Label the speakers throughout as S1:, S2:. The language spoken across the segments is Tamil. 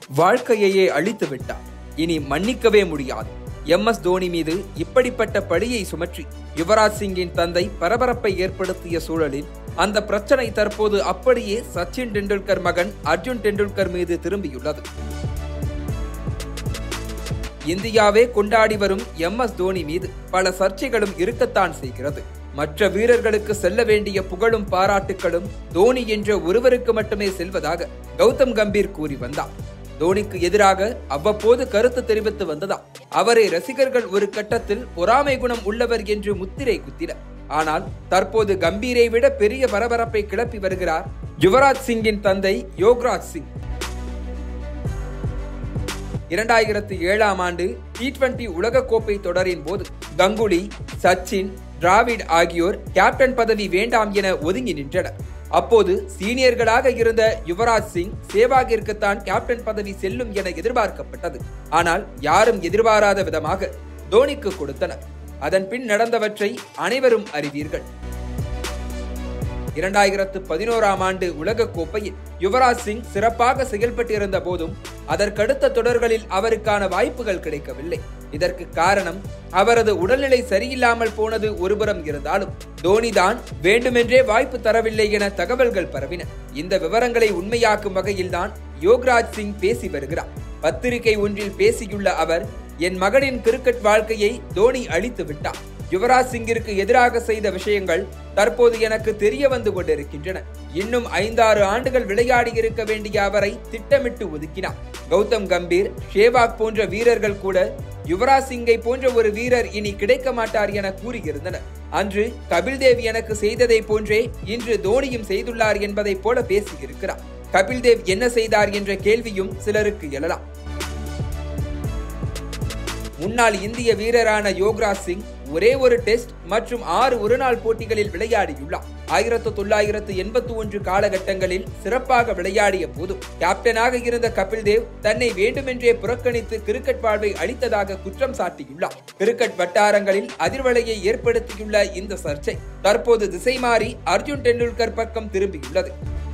S1: வாழ்க்கையையே அழித்து விட்டார் இனி மன்னிக்கவே முடியாது எம் எஸ் தோனி மீது இப்படிப்பட்ட பழியை சுமற்றி யுவராஜ் சிங்கின் தந்தை பரபரப்பை ஏற்படுத்திய சூழலில் அந்த பிரச்சனை தற்போது அப்படியே சச்சின் டெண்டுல்கர் மகன் அர்ஜுன் டெண்டுல்கர் மீது திரும்பியுள்ளது இந்தியாவே கொண்டாடி வரும் எம் எஸ் தோனி மீது பல சர்ச்சைகளும் இருக்கத்தான் செய்கிறது மற்ற வீரர்களுக்கு செல்ல வேண்டிய புகழும் பாராட்டுகளும் தோனி என்ற ஒருவருக்கு மட்டுமே செல்வதாக கௌதம் கம்பீர் கூறி வந்தார் தோனிக்கு எதிராக அவ்வப்போது கருத்து தெரிவித்து வந்ததா அவரை ரசிகர்கள் ஒரு கட்டத்தில் பொறாமை குணம் உள்ளவர் என்று முத்திரை குத்தினர் ஆனால் தற்போது கம்பீரை விட பெரிய பரபரப்பை கிளப்பி வருகிறார் யுவராஜ் சிங்கின் தந்தை யோக்ராஜ் சிங் இரண்டாயிரத்தி ஏழாம் ஆண்டு டி டுவெண்டி உலகக்கோப்பை தொடரின் போது கங்குலி சச்சின் டிராவிட் ஆகியோர் கேப்டன் பதவி வேண்டாம் என ஒதுங்கி நின்றனர் அப்போது சீனியர்களாக இருந்த யுவராஜ் சிங் சேவாகிற்குத்தான் கேப்டன் பதவி செல்லும் என எதிர்பார்க்கப்பட்டது ஆனால் யாரும் எதிர்பாராத விதமாக தோனிக்கு கொடுத்தனர் அதன் பின் நடந்தவற்றை அனைவரும் அறிவீர்கள் இரண்டாயிரத்து பதினோராம் ஆண்டு உலக கோப்பையில் யுவராஜ் சிங் சிறப்பாக செயல்பட்டிருந்த போதும் அதற்கடுத்த தொடர்களில் அவருக்கான வாய்ப்புகள் கிடைக்கவில்லை இதற்கு காரணம் அவரது உடல்நிலை சரியில்லாமல் போனது ஒருபுறம் இருந்தாலும் தோனிதான் வேண்டுமென்றே வாய்ப்பு தரவில்லை என தகவல்கள் பரவின இந்த விவரங்களை உண்மையாக்கும் வகையில்தான் யோக்ராஜ் சிங் பேசி வருகிறார் பத்திரிகை ஒன்றில் பேசியுள்ள அவர் என் மகனின் கிரிக்கெட் வாழ்க்கையை தோனி அழித்து விட்டார் யுவராஜ் சிங்கிற்கு எதிராக செய்த விஷயங்கள் தற்போது எனக்கு தெரிய வந்து கொண்டிருக்கின்றன இன்னும் ஐந்தாறு ஆண்டுகள் விளையாடி இருக்க வேண்டிய அவரை திட்டமிட்டு ஒதுக்கினார் கௌதம் கம்பீர் ஷேவாக் போன்ற வீரர்கள் கூட யுவராஜ் சிங்கை போன்ற ஒரு வீரர் இனி கிடைக்க மாட்டார் என கூறியிருந்தனர் அன்று கபில் தேவ் எனக்கு செய்ததை போன்றே இன்று தோனியும் செய்துள்ளார் என்பதை போல பேசியிருக்கிறார் கபில் தேவ் என்ன செய்தார் என்ற கேள்வியும் சிலருக்கு எழலாம் முன்னாள் இந்திய வீரரான யோக்ராஜ் சிங் ஒரே ஒரு டெஸ்ட் மற்றும் ஆறு ஒருநாள் போட்டிகளில் விளையாடியுள்ளார் ஆயிரத்து தொள்ளாயிரத்து எண்பத்தி ஒன்று காலகட்டங்களில் சிறப்பாக விளையாடிய போதும் கேப்டனாக இருந்த கபில் தேவ் தன்னை வேண்டுமென்றே புறக்கணித்து கிரிக்கெட் வாழ்வை அளித்ததாக குற்றம் சாட்டியுள்ளார் கிரிக்கெட் வட்டாரங்களில் அதிர்வலையை ஏற்படுத்தியுள்ள இந்த சர்ச்சை தற்போது திசை மாறி அர்ஜுன் டெண்டுல்கர் பக்கம் திரும்பியுள்ளது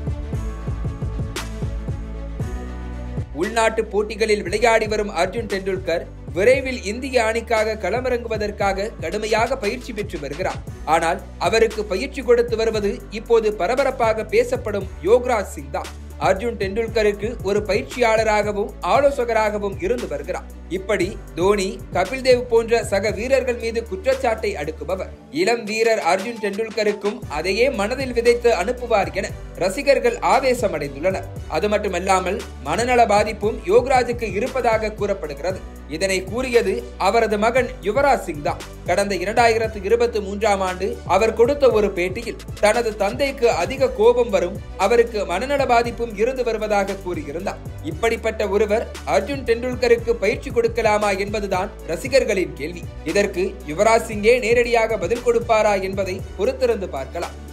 S1: உள்நாட்டு போட்டிகளில் விளையாடி வரும் அர்ஜுன் டெண்டுல்கர் விரைவில் இந்திய அணிக்காக களமிறங்குவதற்காக கடுமையாக பயிற்சி பெற்று வருகிறார் ஆனால் அவருக்கு பயிற்சி கொடுத்து வருவது இப்போது பரபரப்பாக பேசப்படும் யோக்ராஜ் சிங் தான் அர்ஜுன் டெண்டுல்கருக்கு ஒரு பயிற்சியாளராகவும் ஆலோசகராகவும் இருந்து வருகிறார் இப்படி தோனி கபில் தேவ் போன்ற சக வீரர்கள் மீது குற்றச்சாட்டை அடுக்குபவர் இளம் வீரர் அர்ஜுன் டெண்டுல்கருக்கும் அதையே மனதில் விதைத்து அனுப்புவார் என ரசிகர்கள் ஆவேசமடைந்துள்ளனர் அது மட்டுமல்லாமல் மனநல பாதிப்பும் யோகராஜுக்கு இருப்பதாக கூறப்படுகிறது இதனை கூறியது அவரது மகன் யுவராஜ் சிங் தான் கடந்த இரண்டாயிரத்து இருபத்தி மூன்றாம் ஆண்டு அவர் கொடுத்த ஒரு பேட்டியில் தனது தந்தைக்கு அதிக கோபம் வரும் அவருக்கு மனநல பாதிப்பும் இருந்து வருவதாக கூறியிருந்தார் இப்படிப்பட்ட ஒருவர் அர்ஜுன் டெண்டுல்கருக்கு பயிற்சி கொடுக்கலாமா என்பதுதான் ரசிகர்களின் கேள்வி இதற்கு யுவராஜ் சிங்கே நேரடியாக பதில் கொடுப்பாரா என்பதை பொறுத்திருந்து பார்க்கலாம்